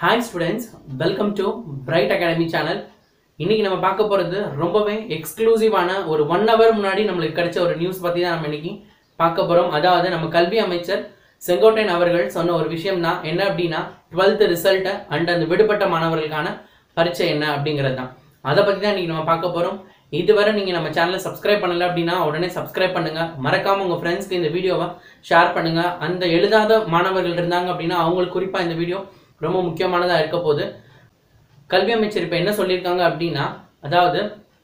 hi students welcome to Bright Academy channel இன்னைக்கு நம்ம பார்க்க போகிறது ரொம்பவே எக்ஸ்க்ளூசிவான ஒரு ஒன் ஹவர் முன்னாடி நம்மளுக்கு கிடைச்ச ஒரு நியூஸ் பற்றி தான் நம்ம இன்னைக்கு பார்க்க போகிறோம் அதாவது நம்ம கல்வி அமைச்சர் செங்கோட்டையன் அவர்கள் சொன்ன ஒரு விஷயம் தான் என்ன அப்படின்னா டுவெல்த் ரிசல்ட்டை அண்ட் அந்த விடுபட்ட மாணவர்களுக்கான பரீட்சை என்ன அப்படிங்கிறது தான் அதை பற்றி தான் இன்னைக்கு நம்ம பார்க்க போகிறோம் இதுவரை நீங்கள் நம்ம சேனலை சப்ஸ்கிரைப் பண்ணல அப்படின்னா உடனே சப்ஸ்கிரைப் பண்ணுங்க மறக்காம உங்கள் ஃப்ரெண்ட்ஸ்க்கு இந்த வீடியோவை ஷேர் பண்ணுங்க அந்த எழுதாத மாணவர்கள் இருந்தாங்க அப்படின்னா அவங்களுக்கு குறிப்பாக இந்த வீடியோ ரொம்ப முக்கியமானதாக இருக்க போகுது கல்வி அமைச்சர் இப்போ என்ன சொல்லியிருக்காங்க அப்படின்னா அதாவது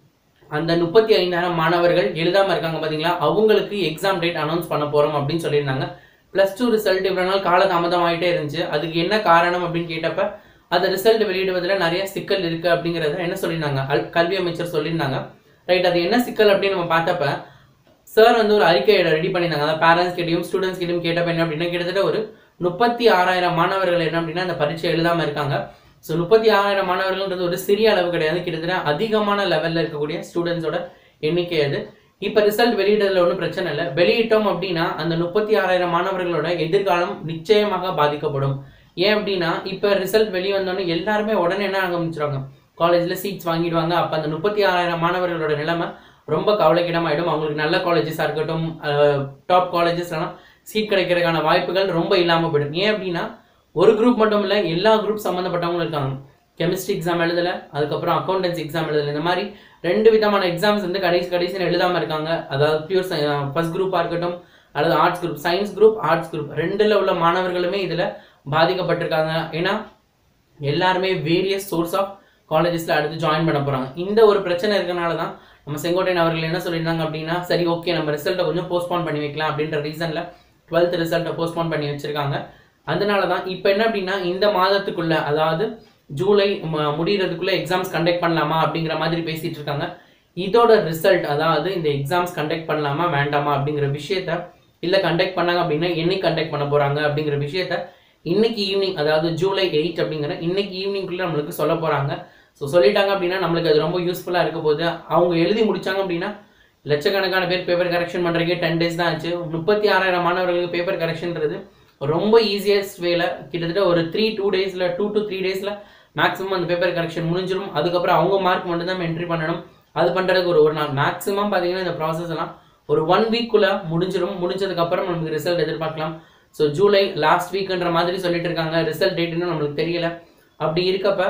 அந்த முப்பத்தி ஐந்தாயிரம் மாணவர்கள் எழுதாம இருக்காங்க பாத்தீங்களா அவங்களுக்கு எக்ஸாம் டேட் அனௌன்ஸ் பண்ண போறோம் அப்படின்னு சொல்லியிருந்தாங்க பிளஸ் டூ ரிசல்ட் இவ்வளவு நாள் காலதாமதம் ஆயிட்டே இருந்துச்சு அதுக்கு என்ன காரணம் அப்படின்னு கேட்டப்ப அந்த ரிசல்ட் வெளியிடுவதில் நிறைய சிக்கல் இருக்கு அப்படிங்கறத என்ன சொல்லியிருந்தாங்க அல்- கல்வி அமைச்சர் சொல்லியிருந்தாங்க ரைட் அது என்ன சிக்கல் அப்படின்னு நம்ம பார்த்தப்ப சார் வந்து ஒரு அறிக்கையை ரெடி பண்ணியிருந்தாங்க அதாவது பேரண்ட்ஸ் கிட்டையும் ஸ்டூடெண்ட்ஸ் கிட்டையும் கேட்டப்ப என்ன அப்படின்னா கிட்டத்தட்ட ஒரு முப்பத்தி ஆறாயிரம் மாணவர்கள் என்ன அப்படின்னா அந்த பரீட்சை எழுதாம இருக்காங்க ஸோ முப்பத்தி ஆறாயிரம் மாணவர்கள்ன்றது ஒரு சிறிய அளவு கிடையாது கிட்டத்தட்ட அதிகமான லெவல்ல இருக்கக்கூடிய ஸ்டூடெண்ட்ஸோட எண்ணிக்கை அது இப்போ ரிசல்ட் வெளியிடுறதுல ஒன்றும் பிரச்சனை இல்லை வெளியிட்டோம் அப்படின்னா அந்த முப்பத்தி ஆறாயிரம் மாணவர்களோட எதிர்காலம் நிச்சயமாக பாதிக்கப்படும் ஏன் அப்படின்னா இப்போ ரிசல்ட் வெளியே வந்தோடனே எல்லாருமே உடனே என்ன ஆரம்பிச்சிருவாங்க காலேஜில் சீட்ஸ் வாங்கிடுவாங்க அப்போ அந்த முப்பத்தி ஆறாயிரம் மாணவர்களோட நிலைமை ரொம்ப கவலைக்கிடமாயிடும் அவங்களுக்கு நல்ல காலேஜஸாக இருக்கட்டும் டாப் காலேஜஸ்லாம் சீட் கிடைக்கிறதுக்கான வாய்ப்புகள் ரொம்ப இல்லாமல் போயிடும் ஏன் அப்படின்னா ஒரு குரூப் மட்டும் இல்லை எல்லா குரூப் சம்மந்தப்பட்டவங்களும் இருக்காங்க கெமிஸ்ட்ரி எக்ஸாம் எழுதல அதுக்கப்புறம் அக்கௌண்டன்சி எக்ஸாம் எழுதல இந்த மாதிரி ரெண்டு விதமான எக்ஸாம்ஸ் வந்து கடைசி கடைசியில் எழுதாம இருக்காங்க அதாவது பியூர் ஃபர்ஸ்ட் குரூப்பாக இருக்கட்டும் அல்லது arts group science group arts group ரெண்டுல உள்ள மாணவர்களுமே இதுல பாதிக்கப்பட்டிருக்காங்க ஏன்னா எல்லாருமே வேரியஸ் சோர்ஸ் ஆஃப் காலேஜஸ்ல அடுத்து ஜாயின் பண்ண போறாங்க இந்த ஒரு பிரச்சனை இருக்கனால தான் நம்ம செங்கோட்டையன் அவர்கள் என்ன சொல்லியிருந்தாங்க அப்படின்னா சரி ஓகே நம்ம ரிசல்ட்டை கொஞ்சம் போஸ்ட்போன் பண்ணி வைக்கலாம் அப்படின்ற ரீசன்ல டுவெல்த் ரிசல்ட்டை போஸ்ட்போன் பண்ணி வச்சிருக்காங்க அதனால தான் இப்போ என்ன அப்படின்னா இந்த மாதத்துக்குள்ள அதாவது ஜூலை ம- முடியறதுக்குள்ள எக்ஸாம்ஸ் கண்டக்ட் பண்ணலாமா அப்படிங்கிற மாதிரி பேசிட்டு இருக்காங்க இதோட ரிசல்ட் அதாவது இந்த எக்ஸாம்ஸ் கண்டக்ட் பண்ணலாமா வேண்டாமா அப்படிங்கிற விஷயத்த இல்ல கண்டக்ட் பண்ணாங்க அப்படின்னா என்னைக்கு கண்டக்ட் பண்ண போறாங்க அப்படிங்கிற விஷயத்த இன்னைக்கு ஈவினிங் அதாவது ஜூலை எயிட் அப்படிங்கிற இன்னைக்கு ஈவினிங்குள்ள நம்மளுக்கு சொல்ல போறாங்க ஸோ சொல்லிட்டாங்க அப்படின்னா நம்மளுக்கு அது ரொம்ப யூஸ்ஃபுல்லா இருக்க போகுது அவங்க எழுதி முடிச்சாங்க அப்படின்னா லட்சக்கணக்கான பேர் பேப்பர் கரெக்ஷன் பண்றதுக்கே டென் டேஸ் தான் ஆச்சு முப்பத்தி ஆறாயிரம் மாணவர்களுக்கு பேப்பர் கரெக்ஷன்ன்றது ரொம்ப ஈஸியஸ்ட் வேல கிட்டத்தட்ட ஒரு த்ரீ டூ டேஸ்ல டூ டு த்ரீ டேஸ்ல மேக்ஸிமம் அந்த பேப்பர் கரெக்ஷன் முடிஞ்சிடும் அதுக்கப்புறம் அவங்க மார்க் மட்டும் தான் என்ட்ரி பண்ணணும் அது பண்றதுக்கு ஒரு ஒரு நாள் மேக்ஸிமம் பாத்தீங்கன்னா இந்த ப்ராசஸ் எல்லாம் ஒரு ஒன் வீக்குள்ள முடிஞ்சிடும் முடிஞ்சதுக்கு அப்புறம் நமக்கு ரிசல்ட் எதிர்பார்க்கலாம் ஸோ ஜூலை லாஸ்ட் வீக்ன்ற மாதிரி சொல்லிட்டு இருக்காங்க ரிசல்ட் டேட் இன்னும் நம்மளுக்கு தெரியல அப்படி இருக்கப்ப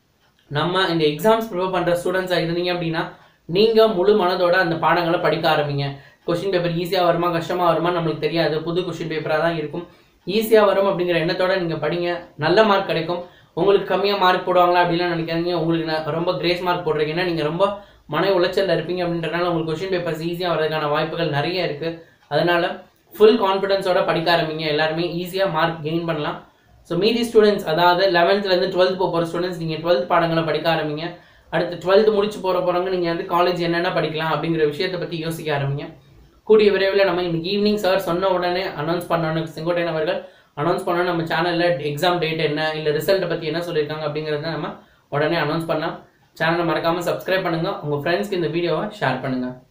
நம்ம இந்த எக்ஸாம்ஸ் ப்ரிப்பேர் பண்ற ஸ்டூடெண்ட்ஸாக இருந்தீங்க அப்படின்னா நீங்க முழு மனதோட அந்த பாடங்களை படிக்க ஆரம்பிங்க கொஸ்டின் பேப்பர் ஈஸியா வருமா கஷ்டமா வருமா நம்மளுக்கு தெரியாது புது கொஸ்டின் பேப்பரா தான் இருக்கும் ஈஸியா வரும் அப்படிங்கிற எண்ணத்தோட நீங்க படிங்க நல்ல மார்க் கிடைக்கும் உங்களுக்கு கம்மியா மார்க் போடுவாங்களா அப்படிலாம் நினைக்காதீங்க உங்களுக்கு ந- ரொம்ப கிரேஸ் மார்க் போடுறீங்கன்னா நீங்க ரொம்ப மன உளைச்சல்ல இருப்பீங்க அப்படின்றனால உங்களுக்கு கொஸ்டின் பேப்பர்ஸ் ஈஸியா வரதுக்கான வாய்ப்புகள் நிறைய இருக்கு அதனால ஃபுல் கான்ஃபிடன்ஸோட படிக்க ஆரம்பிங்க எல்லாருமே ஈஸியா மார்க் கெயின் பண்ணலாம் ஸோ மீதி ஸ்டூடெண்ட்ஸ் அதாவது லெவன்த்லேருந்து டுவெல்த் போக போகிற ஸ்டூடெண்ட்ஸ் நீங்கள் டுவெல்த் பாடங்களை படிக்க ஆரம்பிங்க அடுத்து டுவெல்த் முடிச்சு போகிற போகிறவங்க நீங்கள் வந்து காலேஜ் என்னென்ன படிக்கலாம் அப்படிங்கிற விஷயத்தை பற்றி யோசிக்க ஆரம்பிங்க கூடிய விரைவில் நம்ம இன்னைக்கு ஈவினிங் சார் சொன்ன உடனே அனௌன்ஸ் பண்ணணும் செங்கோட்டையன் அவர்கள் அனௌன்ஸ் பண்ணணும் நம்ம சேனலில் எக்ஸாம் டேட் என்ன இல்லை ரிசல்ட்டை பற்றி என்ன சொல்லியிருக்காங்க அப்படிங்கிறத நம்ம உடனே அனௌன்ஸ் பண்ணலாம் சேனலை மறக்காமல் சப்ஸ்கிரைப் பண்ணுங்கள் உங்கள் ஃப்ரெண்ட்ஸ்க்கு இந்த வீடியோவை ஷேர் பண்ணுங்கள்